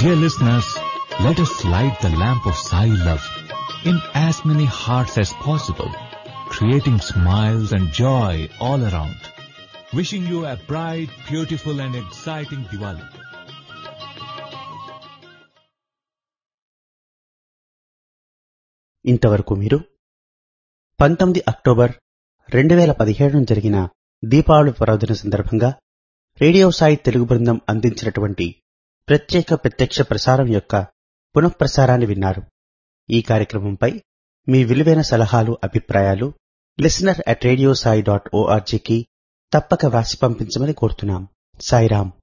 Dear listeners, let us light the lamp of Sai love in as many hearts as possible, creating smiles and joy all around. Wishing you a bright, beautiful and exciting Diwali. ఇంతవరకు మీరు పంతొమ్మిది October రెండు వేల పదిహేడున జరిగిన దీపావళి పర్వదిన సందర్భంగా radio Sai Telugu బృందం అందించినటువంటి ప్రత్యేక ప్రత్యక్ష ప్రసారం యొక్క పునఃప్రసారాన్ని విన్నారు ఈ కార్యక్రమంపై మీ విలువైన సలహాలు అభిప్రాయాలు listener at radio Sai dot ఓఆర్జీకి తప్పక వ్రాసి పంపించమని కోరుతున్నాం సాయిరాం